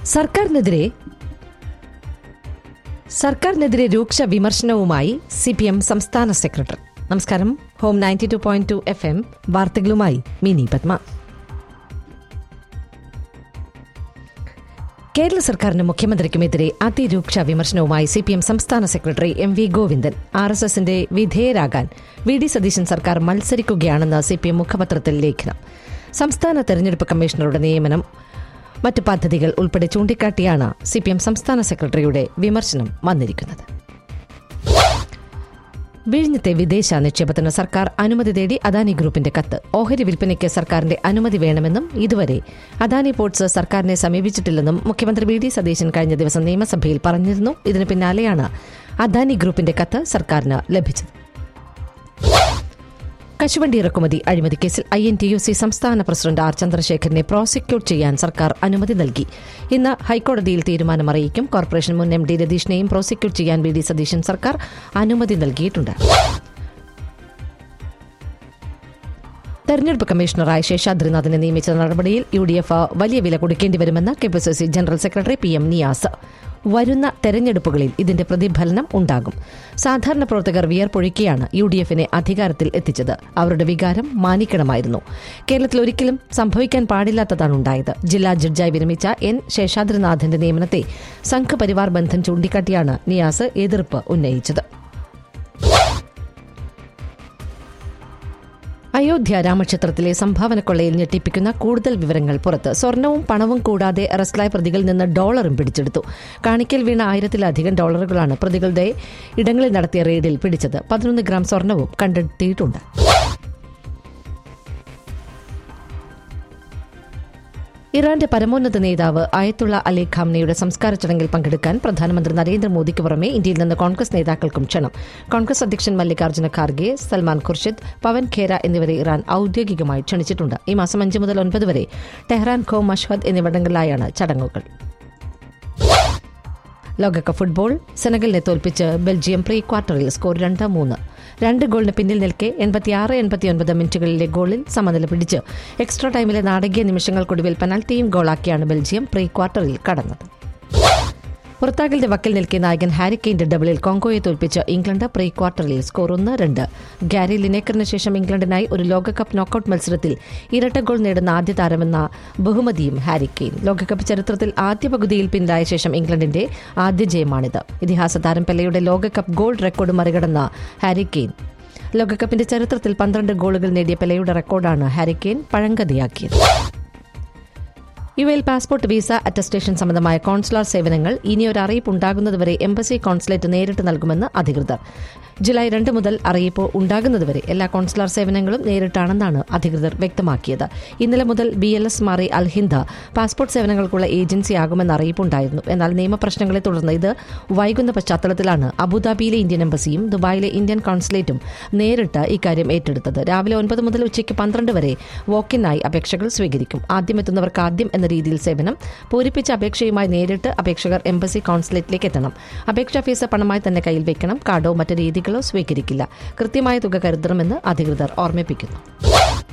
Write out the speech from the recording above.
സർക്കാരിനെതിരെ സർക്കാരിനെതിരെ രൂക്ഷ വിമർശനവുമായി സി പി എം സംസ്ഥാന സെക്രട്ടറി നമസ്കാരം home ninety two point two F M വാർത്തകളുമായി മിനി പത്മ കേരള സർക്കാരിനും മുഖ്യമന്ത്രിക്കുമെതിരെ അതിരൂക്ഷ വിമർശനവുമായി സി പി എം സംസ്ഥാന secretary M V Govindan R S എസിന്റെ വിധേയരാകാൻ വി ഡി സതീശൻ സർക്കാർ മത്സരിക്കുകയാണെന്ന് സി പി എം മുഖപത്രത്തിൽ ലേഖനം സംസ്ഥാന തെരഞ്ഞെടുപ്പ് കമ്മീഷണറുടെ നിയമനം മറ്റ് പദ്ധതികൾ ഉൾപ്പെടെ ചൂണ്ടിക്കാട്ടിയാണ് സി പി എം സംസ്ഥാന സെക്രട്ടറിയുടെ വിമർശനം വന്നിരിക്കുന്നത് വിഴിഞ്ഞത്തെ വിദേശ നിക്ഷേപത്തിന് സർക്കാർ അനുമതി തേടി അദാനി ഗ്രൂപ്പിന്റെ കത്ത് ഓഹരി വിൽപ്പനയ്ക്ക് സർക്കാരിന്റെ അനുമതി വേണമെന്നും ഇതുവരെ അദാനി പോർട്സ് സർക്കാരിനെ സമീപിച്ചിട്ടില്ലെന്നും മുഖ്യമന്ത്രി വി ഡി സതീശൻ കഴിഞ്ഞ ദിവസം നിയമസഭയിൽ പറഞ്ഞിരുന്നു ഇതിന് പിന്നാലെയാണ് അദാനി ഗ്രൂപ്പിന്റെ കത്ത് സർക്കാരിന് ലഭിച്ചത് കശുവണ്ടി ഇറക്കുമതി അഴിമതി കേസിൽ I N T U C സംസ്ഥാന പ്രസിഡന്റ് ആർ ചന്ദ്രശേഖരനെ പ്രോസിക്യൂട്ട് ചെയ്യാൻ സർക്കാർ അനുമതി നൽകി ഇന്ന് ഹൈക്കോടതിയിൽ തീരുമാനം അറിയിക്കും കോർപ്പറേഷൻ മുൻ എം ഡി രതീഷിനെയും പ്രോസിക്യൂട്ട് ചെയ്യാൻ വി ഡി സതീശൻ സർക്കാർ അനുമതി നൽകിയിട്ടുണ്ട് തെരഞ്ഞെടുപ്പ് കമ്മീഷണറായ ശേഷാദ്രിനാഥിനെ നിയമിച്ച നടപടിയിൽ യു ഡി എഫ് വലിയ വില കൊടുക്കേണ്ടി വരുമെന്ന് K P C C general secretary P M Niyas വരുന്ന തെരഞ്ഞെടുപ്പുകളിൽ ഇതിന്റെ പ്രതിഫലനം ഉണ്ടാകും സാധാരണ പ്രവർത്തകർ വിയർപ്പൊഴുക്കിയാണ് യു ഡി എഫിനെ അധികാരത്തിൽ എത്തിച്ചത് അവരുടെ വികാരം മാനിക്കണമായിരുന്നു കേരളത്തിൽ ഒരിക്കലും സംഭവിക്കാൻ പാടില്ലാത്തതാണ് ഉണ്ടായത് ജില്ലാ ജഡ്ജായി വിരമിച്ച എൻ ശേഷാദ്രിനാഥിന്റെ നിയമനത്തെ സംഘപരിവാർ ബന്ധം ചൂണ്ടിക്കാട്ടിയാണ് നിയാസ് എതിർപ്പ് ഉന്നയിച്ചത് അയോധ്യ രാമക്ഷേത്രത്തിലെ സംഭാവന കൊള്ളയിൽ ഞെട്ടിപ്പിക്കുന്ന കൂടുതൽ വിവരങ്ങൾ പുറത്ത് സ്വർണവും പണവും കൂടാതെ അറസ്റ്റിലായ പ്രതികളിൽ നിന്ന് ഡോളറും പിടിച്ചെടുത്തു കാണിക്കൽ വീണ ആയിരത്തിലധികം ഡോളറുകളാണ് പ്രതികളുടെ ഇടങ്ങളിൽ നടത്തിയ റെയ്ഡിൽ പിടിച്ചത് പതിനൊന്ന് ഗ്രാം സ്വർണവും കണ്ടെത്തിയിട്ടുണ്ട് ഇറാന്റെ പരമോന്നത നേതാവ് അയത്തുള്ള അലി ഖാംനയുടെ സംസ്കാര ചടങ്ങിൽ പങ്കെടുക്കാൻ പ്രധാനമന്ത്രി നരേന്ദ്രമോദിക്ക് പുറമെ ഇന്ത്യയിൽ നിന്ന് കോൺഗ്രസ് നേതാക്കൾക്കും ക്ഷണം കോൺഗ്രസ് അധ്യക്ഷൻ മല്ലികാർജ്ജുന ഖാർഗെ സൽമാൻ ഖുർഷിദ് പവൻ ഖേര എന്നിവരെ ഇറാൻ ഔദ്യോഗികമായി ക്ഷണിച്ചിട്ടുണ്ട് ഈ മാസം അഞ്ച് മുതൽ ഒൻപത് വരെ ടെഹ്റാൻ ഖോ മഷ്ഹദ് എന്നിവിടങ്ങളിലായാണ് ചടങ്ങുകൾ ലോകകപ്പ് ഫുട്ബോൾ സെനഗലിനെ തോൽപ്പിച്ച് ബെൽജിയം പ്രീ ക്വാർട്ടറിൽ സ്കോർ രണ്ട് മൂന്ന് രണ്ട് ഗോളിന് പിന്നിൽ നിൽക്കെ എൺപത്തിയാറ് എൺപത്തിയൊൻപത് മിനിറ്റുകളിലെ ഗോളിൽ സമനില പിടിച്ച് എക്സ്ട്രാ ടൈമിലെ നാടകീയ നിമിഷങ്ങൾക്കൊടുവിൽ പെനാൽറ്റിയും ഗോളാക്കിയാണ് ബെൽജിയം പ്രീ ക്വാർട്ടറിൽ കടന്നത് പുറത്താകലിന്റെ വക്കിൽ നിൽക്കെ നായകൻ ഹാരി കെയിന്റെ ഡബിളിൽ കോങ്കോയെ തോൽപ്പിച്ച് ഇംഗ്ലണ്ട് പ്രീ ക്വാർട്ടറിൽ സ്കോർ ഒന്ന് രണ്ട് ഗാരി ലിനേക്കറിന് ശേഷം ഇംഗ്ലണ്ടിനായി ഒരു ലോകകപ്പ് നോക്കൌട്ട് മത്സരത്തിൽ ഇരട്ട ഗോൾ നേടുന്ന ആദ്യ താരമെന്ന ബഹുമതിയും ഹാരി കെയ്ൻ ലോകകപ്പ് ചരിത്രത്തിൽ ആദ്യ പകുതിയിൽ പിന്നിലായ ശേഷം ഇംഗ്ലണ്ടിന്റെ ആദ്യ ജയമാണിത് ഇതിഹാസ താരം പെല്ലയുടെ ലോകകപ്പ് ഗോൾ റെക്കോർഡ് മറികടന്ന ഹാരി കെയ്ൻ ലോകകപ്പിന്റെ ചരിത്രത്തിൽ പന്ത്രണ്ട് ഗോളുകൾ നേടിയ പെലയുടെ റെക്കോർഡാണ് ഹാരി കെയ്ൻ പഴങ്കഥയാക്കിയത് U L passport visa attestation സംബന്ധമായ കോൺസുലാർ സേവനങ്ങൾ ഇനിയൊരു അറിയിപ്പ് ഉണ്ടാകുന്നതുവരെ എംബസി കോൺസുലേറ്റ് നേരിട്ട് നൽകുമെന്ന് അധികൃതർ ജൂലൈ രണ്ട് മുതൽ അറിയിപ്പ് ഉണ്ടാകുന്നതുവരെ എല്ലാ കോൺസുലാർ സേവനങ്ങളും നേരിട്ടാണെന്നാണ് അധികൃതർ വ്യക്തമാക്കിയത് ഇന്നലെ മുതൽ ബി എൽ എസ് മാറി അൽഹിന്ദ പാസ്പോർട്ട് സേവനങ്ങൾക്കുള്ള ഏജൻസിയാകുമെന്ന അറിയിപ്പുണ്ടായിരുന്നു എന്നാൽ നിയമപ്രശ്നങ്ങളെ തുടർന്ന് ഇത് വൈകുന്ന പശ്ചാത്തലത്തിലാണ് അബുദാബിയിലെ ഇന്ത്യൻ എംബസിയും ദുബായിലെ ഇന്ത്യൻ കോൺസുലേറ്റും നേരിട്ട് ഇക്കാര്യം ഏറ്റെടുത്തത് രാവിലെ ഒൻപത് മുതൽ ഉച്ചയ്ക്ക് പന്ത്രണ്ട് വരെ വോക്കിനായി അപേക്ഷകൾ സ്വീകരിക്കും ആദ്യം എത്തുന്നവർക്ക് ആദ്യം എന്ന രീതിയിൽ സേവനം പൂരിപ്പിച്ച അപേക്ഷയുമായി നേരിട്ട് അപേക്ഷകർ എംബസി കോൺസുലേറ്റിലേക്ക് എത്തണം അപേക്ഷാ ഫീസ് പണമായി തന്നെ കയ്യിൽ വെക്കണം കാർഡോ മറ്റ് രീതികളോ സ്വീകരിക്കില്ല കൃത്യമായ തുക കരുതണമെന്ന് അധികൃതർ ഓർമ്മിപ്പിക്കുന്നു